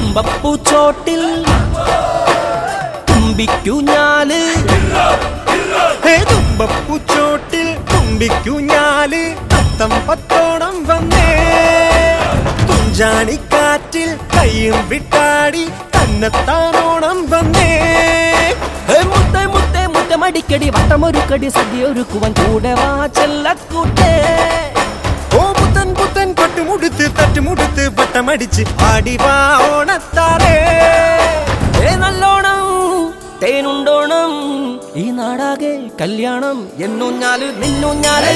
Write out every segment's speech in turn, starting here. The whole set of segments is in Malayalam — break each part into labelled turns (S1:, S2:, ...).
S1: തുമ്പപ്പൂച്ചോട്ടിൽ തുമ്പിക്കുഞ്ഞാല്
S2: ഹേ തുമ്പപ്പൂച്ചോട്ടിൽ തുമ്പിക്കുഞ്ഞാല് തത്തം പത്തോണം വന്നേ തുഞ്ചാണിക്കാറ്റിൽ കയ്യും വിട്ടാടി തന്നെത്താനോണം വന്നേ
S1: ഹേ, മുത്തേ മുത്തേ മുത്തമടിക്കടി വട്ടമൊരുക്കടി സദ്യയൊരുക്കുവാൻ കൂടെ വാ ചെല്ലക്കൂട്ടേ
S2: ഓ പുത്തൻ പുത്തൻ പട്ടുമുടുത്ത് തട്ടുമുടുത്ത് വട്ടമടിച്ച് ആടിവാ ഓണത്താറേ
S1: ഏ നല്ലോണം തേനുണ്ടോണം ഈ നാടാകെ കല്യാണം എന്നൂഞ്ഞാല് നിന്നൂഞ്ഞാല്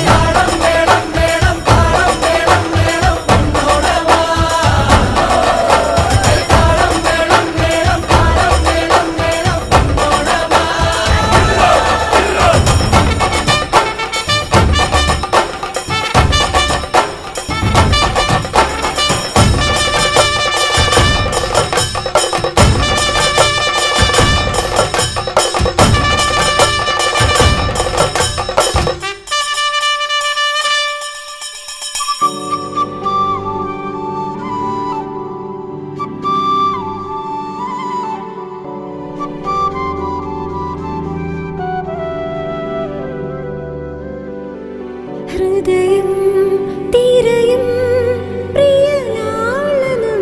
S3: ഹൃദയം തിരയും പ്രിയലാളനം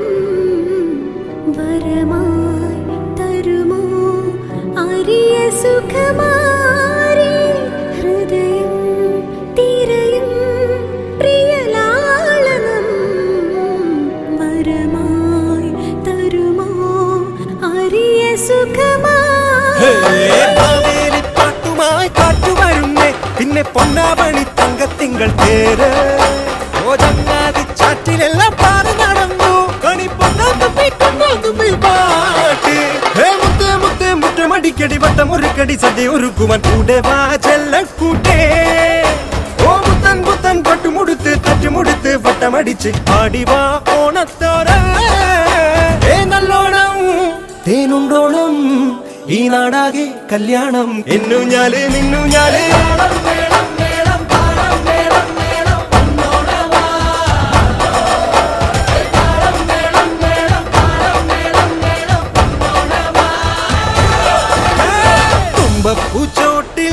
S3: വരമായി തരുമോ അരിയ സുഖമാരി ഹൃദയം തിരയും പ്രിയലാളനം വരമായി തരുമോ അരിയ സുഖമാരി
S2: മാവേലി പാട്ടുമായി കാറ്റു വരുന്നേ പിന്നെ പൊന്നാവണി തങ്കത്തിങ്കൾ തേര് ഓ ചങ്ങാതി ചാറ്റിലെല്ലാം പാറി നടന്നു കണി പൊന്നാത്തുമ്പി കൊന്നാത്തുമ്പി പാട്ട് ഹേ മുത്തേ മുത്തേ മുറ്റമടിക്കടി വട്ടമൊരുക്കടി സദ്യ ഒരുക്കുവാൻ കൂടെ വാ ചെല്ലക്കൂട്ടേ ഓ മുത്തൻ പുത്തൻ പട്ടുമുടുത്ത് തട്ടുമുടുത്ത് വട്ടമടിച്ച് ആടിവാ ഓണത്തോര ഏ നല്ലോണം തേനുണ്ടോണം ഈ നാടാകെ കല്യാണം എന്നൂഞ്ഞാല് നിന്നൂഞ്ഞാല് തുമ്പപ്പൂച്ചോട്ടിൽ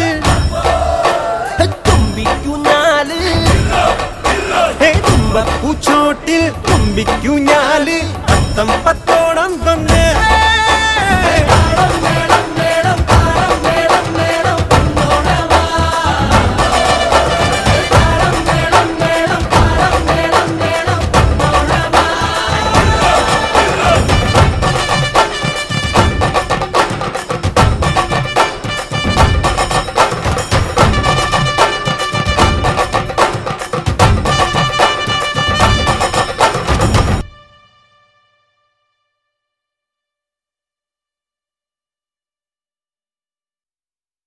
S1: തുമ്പിക്കുഞ്ഞാല്
S2: ഹേ തുമ്പപ്പൂച്ചോട്ടിൽ തുമ്പിക്കുഞ്ഞാല് അത്തം പത്തോണം വന്നു